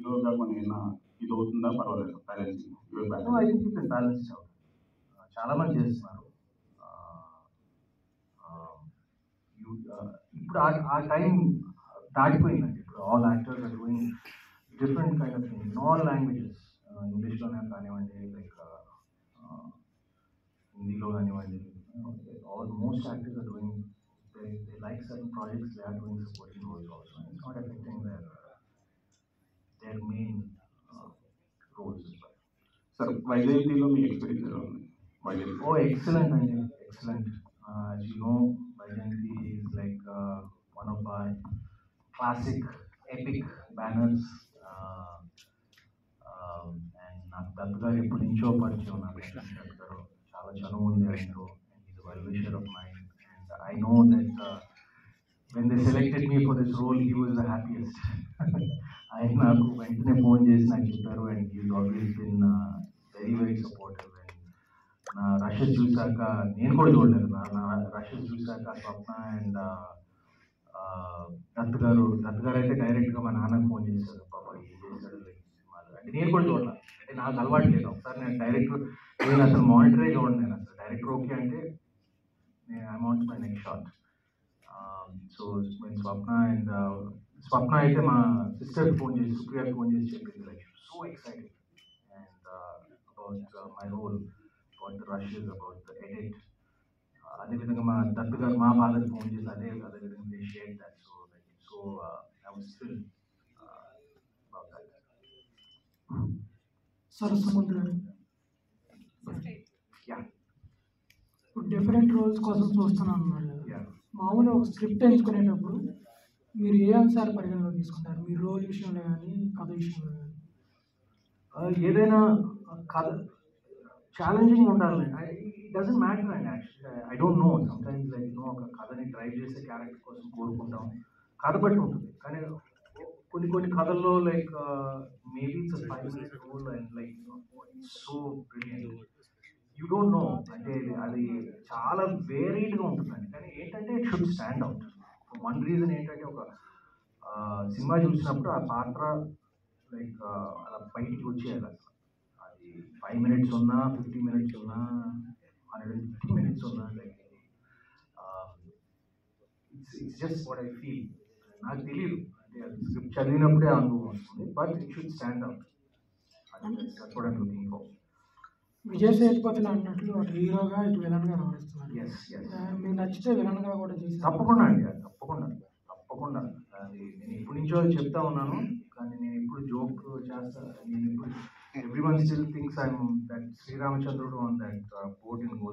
హీరోగా కొన్ని ఏమైనా ఇది అవుతుందా పర్వాలేదు balancing No, I think you can balance it out. Uh, చాలా మంది చేస్తున్నారు Uh, uh, you, uh, ఇప్పుడు ఆ ఆ టైం దాటిపోయిందండి ఇప్పుడు all actors are doing different kind of thing in all languages ఇంగ్లీష్లోనే కానివ్వండి లైక్ హిందీలో కానివ్వండి all most actors are doing they they like certain projects they are doing supporting roles also it's not affecting their their main roles sir వైజయంతిలో మీ experience ఎలా ఉంది Vyjayanthi Oh, excellent, Anjali. Excellent. Uh, as you know, Vajanti is like uh, one of our classic, epic banners. Uh, um, and నాకు దత్ గారు ఎప్పటి నుంచో పరిచయం నాకు దత్ గారు చాలా చనువు ఉంది ఆయనతో and is well wisher of mind and I know that when they selected me for this role he was the happiest ఆయన నాకు వెంటనే ఫోన్ చేసి నాకు చెప్పారు and he always been very very supportive and నా రషెస్ చూశాక నేను కూడా చూడలేదు నా నా రషెస్ చూశాక స్వప్న అండ్ దత్ గారు దత్ గారు అయితే డైరెక్ట్గా మా నాన్నకు ఫోన్ చేశారు పాప ఏం చేశాడు like సినిమాలు అంటే నేను కూడా చూడలేదు అంటే నాకు అలవాటు లేదు ఒకసారి నేను డైరెక్టర్ నేను అసలు మానిటరే చూడండి నేను అసలు డైరెక్టర్ ఓకే అంటే నేను amount my next short so నేను స్వప్న అండ్ స్వప్న అయితే మా సిస్టర్ ఫోన్ చేసి సుప్రియకి ఫోన్ చేసి చెప్పింది like so excited and about my role about the rushes about the edit అదేవిధంగా మా దత్తు గారు మా ఫాదర్ ఫోన్ చేసి అదే అదేవిధంగా they share that so like so I was still about that Saraswati garu yeah ఇప్పుడు డిఫరెంట్ రోల్స్ కోసం చూస్తున్నాను అన్నారు కదా. యా మామూలుగా ఒక స్క్రిప్ట్ ఎంచుకునేటప్పుడు మీరు ఏ అంశాలు పరిగణలో తీసుకుంటారు మీ రోల్ విషయంలో కానీ కథ విషయంలో కానీ Uh, ఏదైనా కథ ఛాలెంజింగ్ ఉండాలి డజంట్ మ్యాటర్ అండి actually I don't know sometimes like no ఒక కథని డ్రైవ్ చేసే క్యారెక్టర్ కోసం కోరుకుంటాం కథ బట్టి ఉంటుంది కానీ కొన్ని కొన్ని కథల్లో like maybe it's five minutes role and like so brilliant you don't know అంటే ఇది- అది చాలా వేరీడ్గా ఉంటుందండి కానీ ఏంటంటే it should stand out one reason ఏంటంటే ఒక ఆ, సినిమా చూసినప్పుడు ఆ పాత్ర లైక్ అలా బయటికి వచ్చేయాలి అసలు. అది ఫైవ్ మినిట్స్ ఉన్నా ఫిఫ్టీ మినిట్స్ ఉన్నా హండ్రెడ్ అండ్ ఫిఫ్టీ మినిట్స్ ఉన్నా like it's it's just what I feel నాకు తెలియదు అంటే అది స్క్రిప్ట్ చదివినప్పుడే ఆ అనుభవం వస్తుంది but it should stand out కూడా లుకింగ్ ఫర్ విజయ్ సేతుపతిని అన్నట్లు అటు హీరోగా ఇటు విలన్గా రాణిస్తున్నారు ఎస్ ఎస్ ఆ, మీకు నచ్చితే విలన్గా కూడా చేశారు తప్పకుండా అండి అది తప్పకుండా తప్పకుండా అది నేను ఇప్పటి నుంచో చెప్తా ఉన్నాను కానీ నేను ఇప్పుడు జోక్ చేస్తా నేను ఇప్పుడు everyone still things I'm that శ్రీరామచంద్రుడు ఆన్ దట్ బోట్ ఇన్